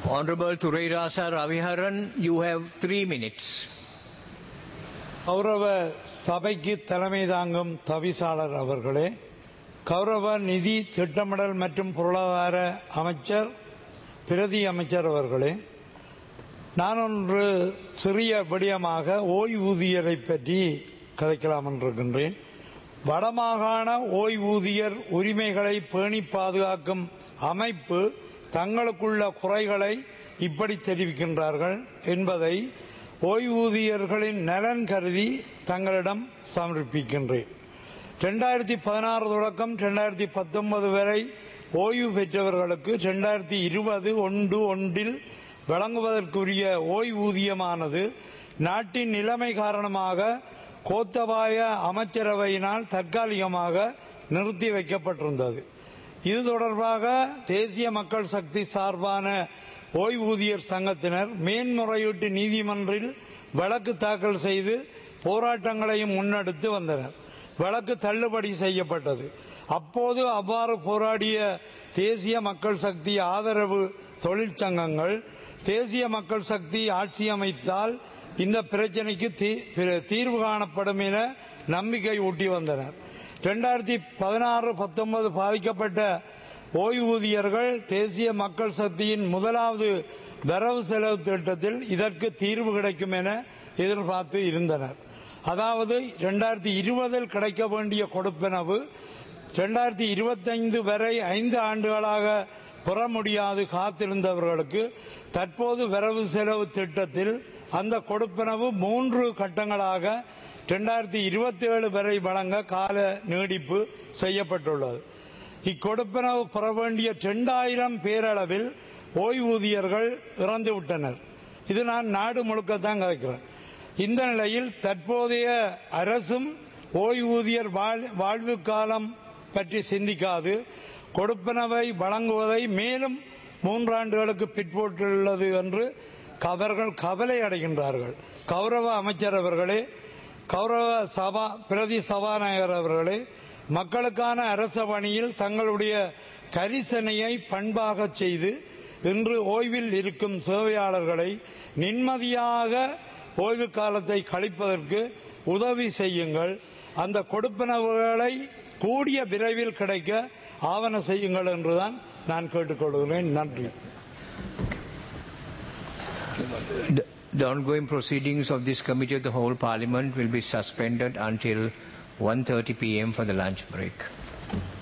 Honorable Thureirasa Raviharan, you have three minutes. கௌரவ சபைக்கு தலைமை தாங்கும் தவிசாளர் அவர்களே கௌரவ நிதி திட்டமிடல் மற்றும் பொருளாதார அமைச்சர் பிரதி அமைச்சர் அவர்களே நான் ஒன்று சிறிய விடயமாக ஓய்வூதியரை பற்றி கதைக்கலாம் என்றிருக்கின்றேன் வடமாகாண ஓய்வூதியர் உரிமைகளை பேணி பாதுகாக்கும் அமைப்பு தங்களுக்குள்ள குறைகளை இப்படி தெரிவிக்கின்றார்கள் என்பதை ஓய்வூதியர்களின் நலன் கருதி தங்களிடம் சமர்ப்பிக்கின்றேன் ரெண்டாயிரத்தி பதினாறு தொடக்கம் ரெண்டாயிரத்தி பத்தொன்பது வரை ஓய்வு பெற்றவர்களுக்கு ரெண்டாயிரத்தி இருபது ஒன்று ஒன்றில் வழங்குவதற்குரிய ஓய்வூதியமானது நாட்டின் நிலைமை காரணமாக கோத்தபாய அமைச்சரவையினால் தற்காலிகமாக நிறுத்தி வைக்கப்பட்டிருந்தது இது தொடர்பாக தேசிய மக்கள் சக்தி சார்பான ஓய்வூதியர் சங்கத்தினர் மேன்முறையீட்டு நீதிமன்றில் வழக்கு தாக்கல் செய்து போராட்டங்களையும் முன்னெடுத்து வந்தனர் வழக்கு தள்ளுபடி செய்யப்பட்டது அப்போது அவ்வாறு போராடிய தேசிய மக்கள் சக்தி ஆதரவு தொழிற்சங்கங்கள் தேசிய மக்கள் சக்தி ஆட்சி அமைத்தால் இந்த பிரச்சனைக்கு தீர்வு காணப்படும் என நம்பிக்கை ஊட்டி வந்தனர் இரண்டாயிரத்தி பதினாறு பத்தொன்பது பாதிக்கப்பட்ட ஓய்வூதியர்கள் தேசிய மக்கள் சக்தியின் முதலாவது வரவு செலவு திட்டத்தில் இதற்கு தீர்வு கிடைக்கும் என எதிர்பார்த்து இருந்தனர் அதாவது இரண்டாயிரத்தி இருபதில் கிடைக்க வேண்டிய கொடுப்பனவு இரண்டாயிரத்தி இருபத்தைந்து வரை ஐந்து ஆண்டுகளாக பெற முடியாது காத்திருந்தவர்களுக்கு தற்போது வரவு செலவு திட்டத்தில் அந்த கொடுப்பனவு மூன்று கட்டங்களாக இரண்டாயிரத்தி இருபத்தி ஏழு வரை வழங்க கால நீடிப்பு செய்யப்பட்டுள்ளது இக்கொடுப்பனவு பெற வேண்டிய இரண்டாயிரம் பேரளவில் ஓய்வூதியர்கள் இறந்து விட்டனர் இது நான் நாடு முழுக்கத்தான் கதைக்கிறேன் இந்த நிலையில் தற்போதைய அரசும் ஓய்வூதியர் வாழ்வு காலம் பற்றி சிந்திக்காது கொடுப்பனவை வழங்குவதை மேலும் மூன்றாண்டுகளுக்கு பிற்போட்டுள்ளது என்று அவர்கள் கவலை அடைகின்றார்கள் கௌரவ அமைச்சர் அவர்களே கௌரவ சபா பிரதி சபாநாயகர் அவர்களே மக்களுக்கான அரச பணியில் தங்களுடைய கரிசனையை பண்பாக செய்து இன்று ஓய்வில் இருக்கும் சேவையாளர்களை நிம்மதியாக ஓய்வு காலத்தை கழிப்பதற்கு உதவி செய்யுங்கள் அந்த கொடுப்பனவுகளை கூடிய விரைவில் கிடைக்க ஆவண செய்யுங்கள் என்றுதான் நான் கேட்டுக்கொள்கிறேன் நன்றி The ongoing proceedings of this committee of the whole parliament will be suspended until 1.30 p.m. for the lunch break.